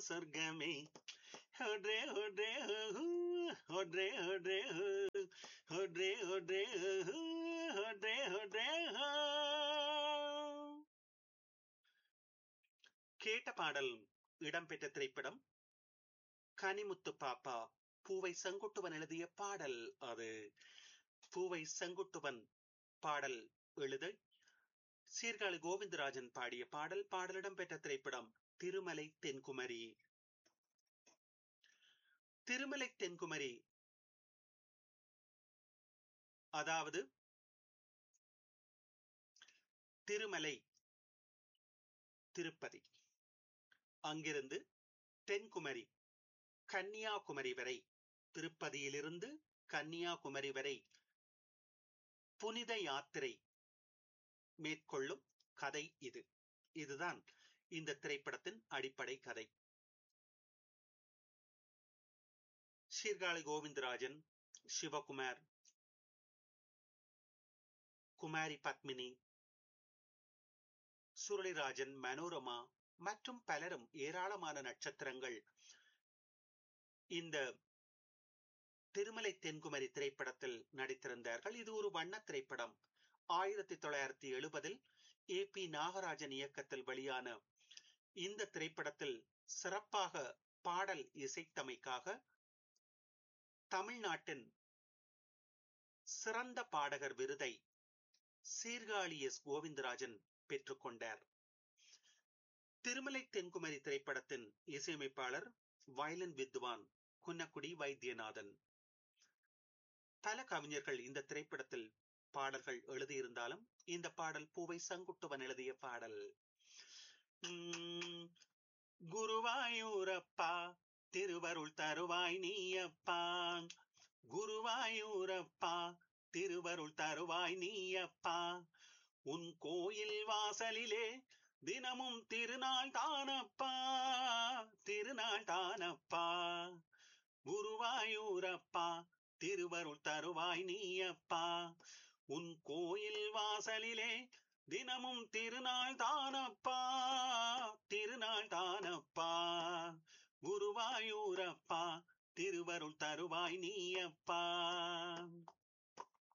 சொர்க்கமே ஒன்றே ஒன்றே ஒன்றே ஒன்றே ஒன்றே ஒன்றே ஒன்றே ஒன்றே கேட்ட பாடல் இடம்பெற்ற திரைப்படம் கனிமுத்து பாப்பா பூவை செங்குட்டுவன் எழுதிய பாடல் அது பூவை செங்குட்டுவன் பாடல் எழுத சீர்காழி கோவிந்தராஜன் பாடிய பாடல் பாடலிடம் பெற்ற திரைப்படம் திருமலை தென்குமரி திருமலை தென்குமரி அதாவது திருமலை திருப்பதி அங்கிருந்து தென்குமரி கன்னியாகுமரி வரை திருப்பதியிலிருந்து கன்னியாகுமரி வரை புனித யாத்திரை மேற்கொள்ளும் கதை இது இதுதான் இந்த திரைப்படத்தின் அடிப்படை கதை சீர்காழி கோவிந்தராஜன் சிவகுமார் குமாரி பத்மினி சுரளிராஜன் மனோரமா மற்றும் பலரும் ஏராளமான நட்சத்திரங்கள் இந்த திருமலை தென்குமரி திரைப்படத்தில் நடித்திருந்தார்கள் இது ஒரு வண்ண திரைப்படம் ஆயிரத்தி தொள்ளாயிரத்தி எழுபதில் ஏ பி நாகராஜன் இயக்கத்தில் வெளியான இந்த திரைப்படத்தில் சிறப்பாக பாடல் இசைத்தமைக்காக தமிழ்நாட்டின் சிறந்த பாடகர் விருதை சீர்காழி எஸ் கோவிந்தராஜன் பெற்றுக்கொண்டார் திருமலை தென்குமரி திரைப்படத்தின் இசையமைப்பாளர் வயலின் வித்வான் குன்னக்குடி வைத்தியநாதன் பல கவிஞர்கள் இந்த திரைப்படத்தில் பாடல்கள் எழுதியிருந்தாலும் இந்த பாடல் பூவை சங்குட்டுவன் எழுதிய பாடல் குருவாயூரப்பா திருவருள் தருவாய் நீயப்பா குருவாயூரப்பா திருவருள் தருவாய் நீயப்பா உன் கோயில் வாசலிலே தினமும் திருநாள் தானப்பா திருநாள் தானப்பா குருவாயூரப்பா திருவருள் தருவாய் நீயப்பா உன் கோயில் வாசலிலே தினமும் திருநாள் தானப்பா